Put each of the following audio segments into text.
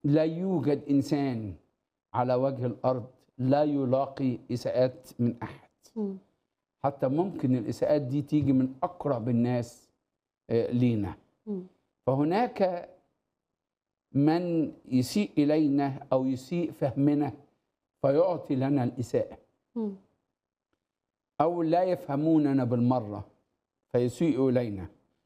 لا يوجد انسان على وجه الارض لا يلاقي اساءات من احد مم. حتى ممكن الاساءات دي تيجي من اقرب الناس آه، لينا مم. فهناك من يسيء الينا او يسيء فهمنا فيعطي لنا الاساءه مم. او لا يفهموننا بالمره فيسيئوا الينا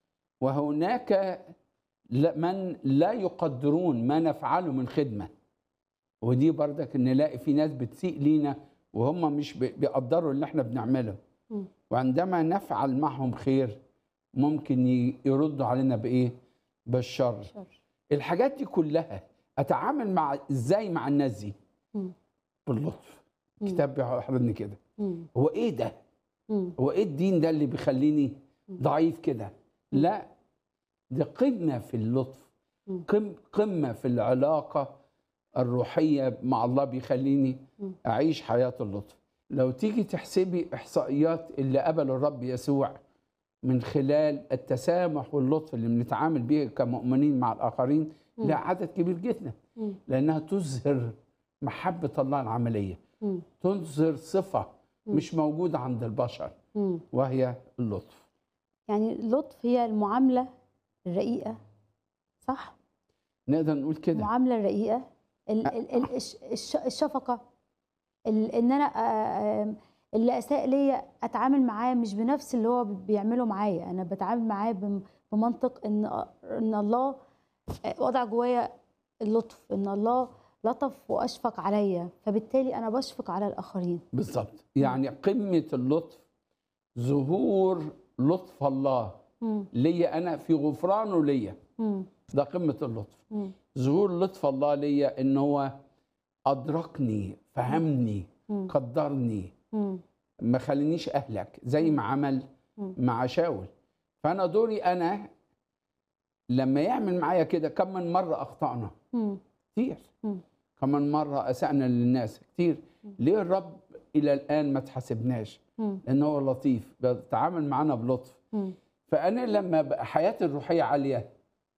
وهناك لا- من لا يقدرون ما نفعله من خدمه ودي بردك ان نلاقي في ناس بتسيء لينا وهم مش بي- بيقدروا اللي احنا بنعمله مم. وعندما نفعل معهم خير ممكن ي- يردوا علينا بايه بالشر شر. الحاجات دي كلها اتعامل مع ازاي مع الناس دي مم. باللطف مم. كتاب بيحضرني كده مم. هو ايه ده مم. هو ايه الدين ده اللي بيخليني مم. ضعيف كده لا ده قمه في اللطف مم. قم قمه في العلاقه الروحيه مع الله بيخليني مم. اعيش حياه اللطف لو تيجي تحسبي احصائيات اللي قبلوا الرب يسوع من خلال التسامح واللطف اللي بنتعامل بيه كمؤمنين مع الاخرين مم. لا عدد كبير جدا مم. لانها تظهر محبه الله العمليه مم. تظهر صفه مم. مش موجوده عند البشر مم. وهي اللطف يعني اللطف هي المعاملة الرقيقة صح؟ نقدر نقول كده المعاملة الرقيقة ال ال ال الش- الش- الشفقة ال ان انا آه، آه، اللي اساء ليا اتعامل معاه مش بنفس اللي هو بيعمله معايا انا بتعامل معاه بم- بمنطق ان ان الله وضع جوايا اللطف ان الله لطف واشفق عليا فبالتالي انا بشفق على الاخرين بالظبط يعني قمه اللطف ظهور لطف الله مم. ليا انا في غفرانه ليا مم. ده قمه اللطف مم. ظهور لطف الله ليا ان هو ادركني فهمني مم. قدرني مم. ما خلينيش اهلك زي ما عمل مم. مع شاول فانا دوري انا لما يعمل معايا كده كم من مره اخطانا مم. كتير مم. كم من مره اسانا للناس كتير ليه الرب الى الان ما تحاسبناش مم. لان هو لطيف بيتعامل معانا بلطف مم. فانا لما بقى حياتي الروحيه عاليه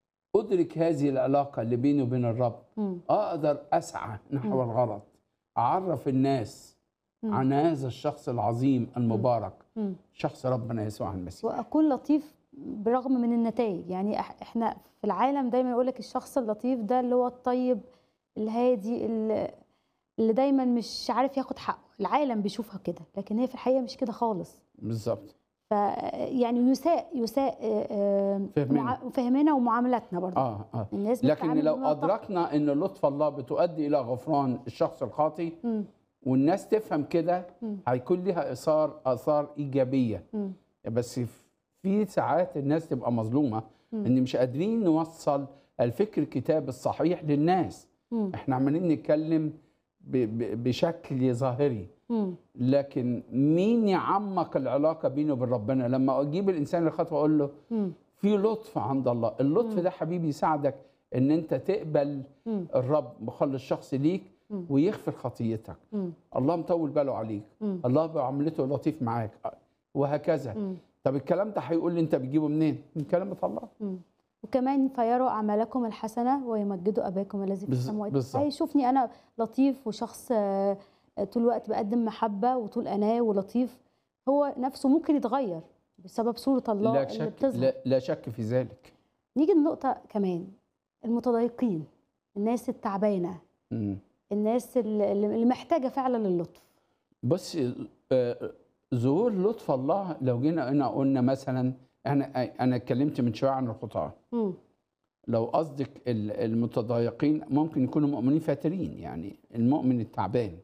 ادرك هذه العلاقه اللي بيني وبين الرب مم. اقدر اسعى نحو الغلط اعرف الناس مم. عن هذا الشخص العظيم المبارك مم. شخص ربنا يسوع المسيح واكون لطيف برغم من النتائج يعني إح- احنا في العالم دايما يقول لك الشخص اللطيف ده اللي هو الطيب الهادي اللي اللي دايما مش عارف ياخد حقه العالم بيشوفها كده لكن هي في الحقيقه مش كده خالص بالظبط ف يعني يساء يساء آه، آه، فهمنا. مع- فهمنا ومعاملاتنا برضه اه اه الناس لكن بتتعامل لو بمنطق- ادركنا ان لطف الله بتؤدي الى غفران الشخص الخاطي مم. والناس تفهم كده مم. هيكون لها اثار اثار ايجابيه مم. بس في ساعات الناس تبقى مظلومه مم. ان مش قادرين نوصل الفكر الكتاب الصحيح للناس مم. احنا عمالين نتكلم ب- ب- بشكل ظاهري مم. لكن مين يعمق العلاقه بينه وبين ربنا لما اجيب الانسان الخطوه اقول له مم. في لطف عند الله اللطف مم. ده حبيبي يساعدك ان انت تقبل مم. الرب مخلص شخص ليك مم. ويغفر خطيتك مم. الله مطول باله عليك مم. الله بعملته لطيف معاك وهكذا مم. طب الكلام ده هيقول لي انت بتجيبه منين من كلمه الله مم. وكمان فيروا اعمالكم الحسنه ويمجدوا اباكم الذي في بز- السماوات بالظبط. هيشوفني انا لطيف وشخص آه، طول الوقت بقدم محبه وطول اناه ولطيف هو نفسه ممكن يتغير بسبب صوره الله لا اللي شك بتظهر لا, لا شك في ذلك نيجي لنقطه كمان المتضايقين الناس التعبانه مم. الناس اللي اللي محتاجه فعلا اللطف بص آه، ظهور لطف الله لو جينا هنا قلنا مثلا انا انا اتكلمت من شويه عن الخطاه مم. لو قصدك ال- المتضايقين ممكن يكونوا مؤمنين فاترين يعني المؤمن التعبان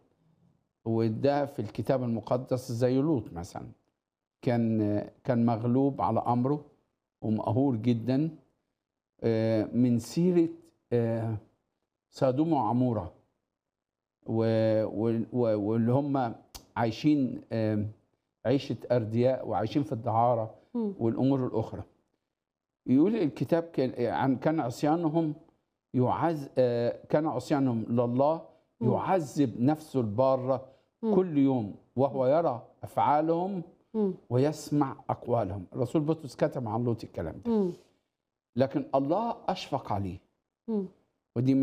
وده في الكتاب المقدس زي لوط مثلا كان كان مغلوب على امره ومقهور جدا آه، من سيره آه، سادوم وعموره و- و- و- واللي هم عايشين آه، عيشه اردياء وعايشين في الدعاره مم. والامور الاخرى يقول الكتاب كان- عن كان عصيانهم يعز آه، كان عصيانهم لله مم. يعذب نفسه الباره مم. كل يوم وهو يرى افعالهم مم. ويسمع اقوالهم الرسول بطرس كتب عن لوط الكلام ده مم. لكن الله اشفق عليه مم. ودي